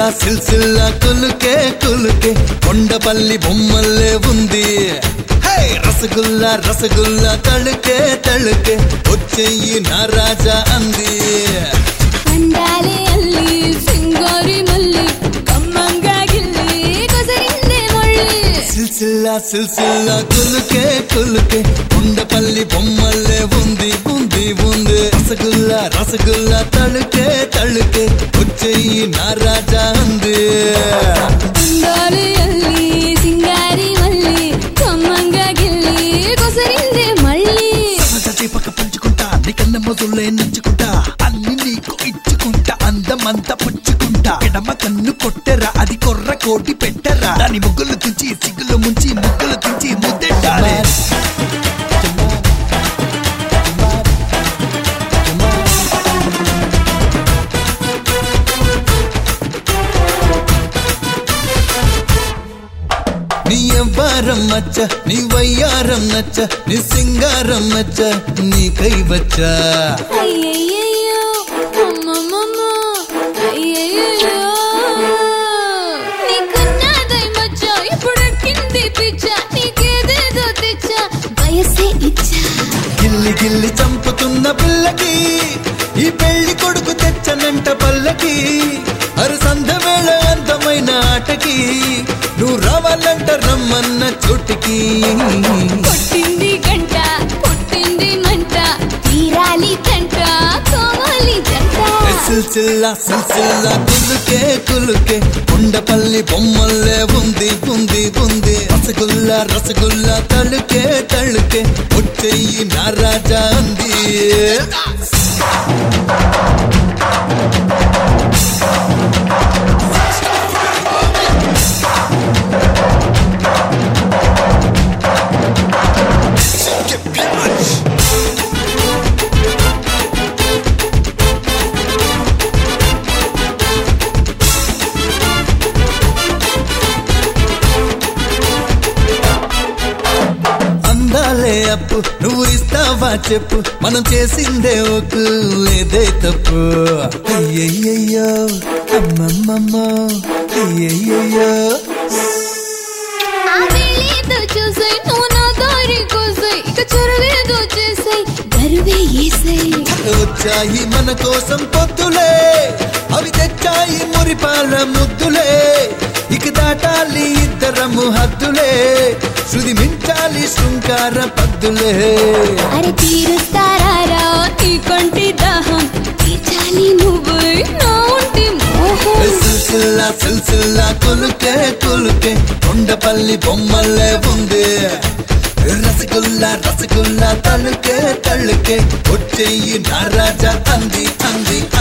సిల్సిల్లా సిల్సిల్లా కులుకే కులుకే కొండపల్లి బొమ్మల్లే ఉంది హే రసగుల్లా రసగుల్లా తళుకే తళుకే వచ్చేయి నా రాజా అంది అందాలే అల్లి సింగారి మల్లి కమ్మంగా గిల్లి కొసరిందే మళ్ళీ సిల్సిల్లా సిల్సిల్లా కులుకే కులుకే కొండపల్లి బొమ్మల్లే ఉంది ఉంది ఉంది రసగుల్లా రసగుల్లా తళుకే తళుకే వచ్చేయి నా రాజా అంది అందాలే అల్లి సింగారి మల్లి కమ్మంగా గిల్లి కొసరిందే మళ్ళీ సన్నటి పక్క పంచుకుంటా నీకన్న మొదలే నచ్చుకుంటా అన్ని నీకు ఇచ్చుకుంటా అందమంతా పుచ్చుకుంటా ఎడమ కన్ను కొట్టెరా అది కొర్ర కోటి పెట్టరా దాని ముగ్గులు తుంచి సిగ్గులు ముంచి ముగ్గులు తుంచి ముద్దెట్టాలే నీ ఎవ్వారం మచ్చ నీ వయ్యారం నచ్చ నీ సింగారం నచ్చ నీ కై వచ్చా అయ్యయ్యయ్యో అమ్మమ్మమ్మ అయ్యయ్యయ్యో నీకున్నదై మచ్చ ఇప్పుడు కింది పిచ్చ నీకేదేదో తెచ్చా వయసే ఇచ్చా గిల్లి గిల్లి చంపుతున్న పిల్లకి ఈ పెళ్లి కొడుకు తెచ్చనంట పల్లకి అరు సంధ వేళ అందమైన ఆటకి నువ్వు రావాలంట రమ్మన్న చోటికి కొట్టింది గంట పుట్టింది మంట తీరాలి కంట కోవాలి జంట సిల్సిల్లా సిల్సిల్లా కులుకే కులుకే కొండపల్లి బొమ్మల్లే ఉంది ఉంది ఉంది రసగుల్లా రసగుల్లా తళుకే తళుకే వచ్చేయి నా రాజా అంది అందాలే అప్పు నువ్వు ఇస్తావా చెప్పు మనం చేసిందే ఒకు లేదే తప్పు అయ్యయ్యో అమ్మమ్మమ్మ అయ్యయ్యో ఆ వేళేదో చూసాయి నువ్వు నా దారి కోసాయి ఇక చొరవేదో చేసాయి గరువే ఏసాయి వచ్చాయి మన కోసం పొద్దులే అవి తెచ్చాయి మురిపాల ముద్దులే ఇక దాటాలి ఇద్దరము హద్దులే శృతి మించాలి శృంగార పద్దులే అరే తీరుస్తారా నీ కొంటి దాహం తీర్చాలి నువ్వు నా ఒంటి మోహం సిల్సిల్లా సిల్సిల్లా కులుకే కులుకే కొండపల్లి బొమ్మల్లే ఉంది రసగుల్లా రసగుల్లా తలుకే తళ్ళుకే వచ్చేయి నా రాజా అంది అంది